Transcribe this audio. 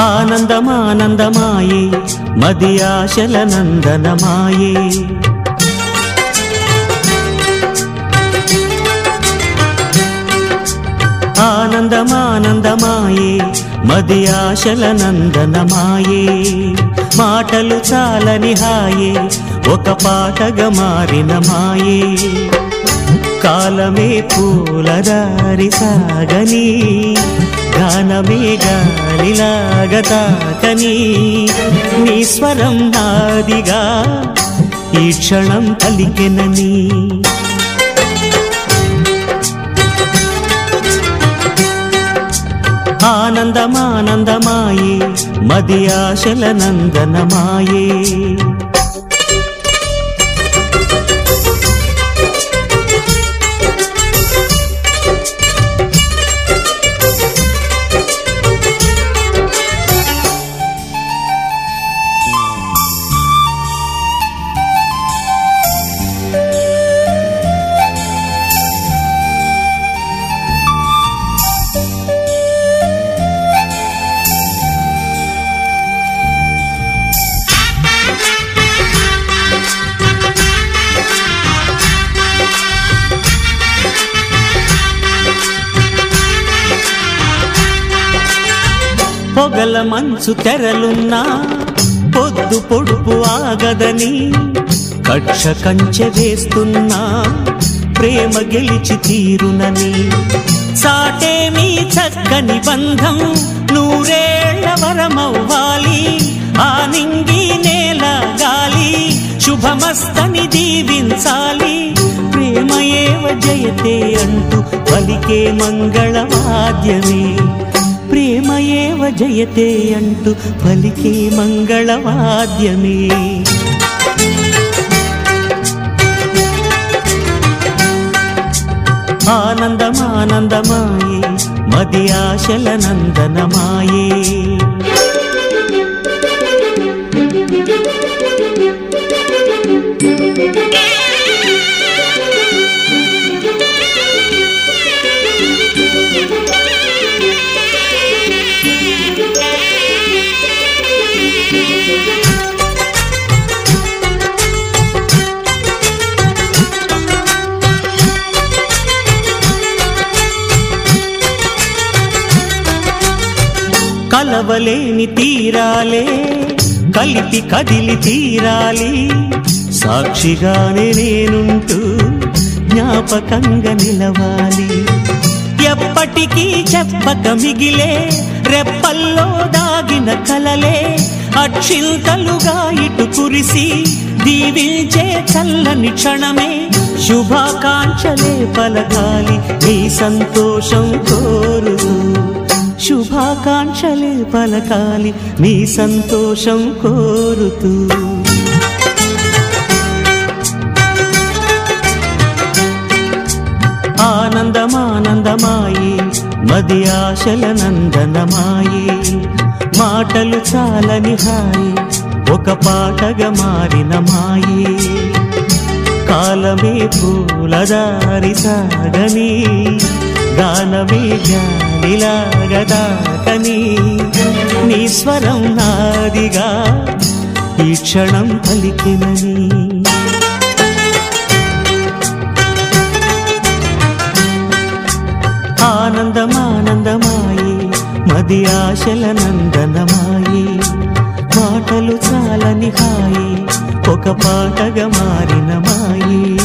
ఆనందమానందమాయే మది ఆశల నందనమాయే ఆనందమానందమాయే మది ఆశల నందనమాయే మాటలు చాలని హాయే ఒక పాటగా మారిన మాయే కాలమే పూలదారి సాగని గానమే గాలిలాగ తాకని నీ స్వరం నాదిగా ఈ క్షణం పలికెనని ఆనందమానందమాయే మది ఆశల నందనమాయే పొగల మంచు తెరలున్నా పొద్దు పొడుపు ఆగదని కక్ష కంచె వేస్తున్నా ప్రేమ గెలిచి తీరునని సాటేమీ చక్కని బంధం నూరేళ్ల వరమవ్వాలి ఆ నింగి నేల గాలి శుభమస్తని దీవించాలి ప్రేమ ఏవ జయతే అంటూ పలికే మంగళవాద్యమే ప్రేమ ఏవ జయతే అంటూ పలికే మంగళవాద్యమే ఆనందమానందమాయే మది ఆశల నందనమాయే కలవలేని తీరాలే కలిపి కదిలి తీరాలి సాక్షిగానే నేనుంటూ జ్ఞాపకంగా నిలవాలి ఎప్పటికీ చెప్పక మిగిలే రెప్పల్లో దాగిన కలలే అక్షింతలుగా ఇటు కురిసి దీవించే చల్లని క్షణమే శుభాకాంక్షలే పలకాలి నీ సంతోషం కోరుతూ శుభాకాంక్షలే పలకాలి నీ సంతోషం కోరుతూ ఆనందమానందమాయే మది ఆశల నందనమాయే మాటలు చాలని హాయి ఒక పాటగా మారిన మాయే కాలమే పూలదారి సాగని గానమే గాలిలాగదాకని నీ స్వరం నాదిగా ఈ క్షణం పలికినని ఆనందమానందమాయే మది ఆశల నందనమాయే మాటలు చాలని హాయి ఒక పాటగా మారిన మాయే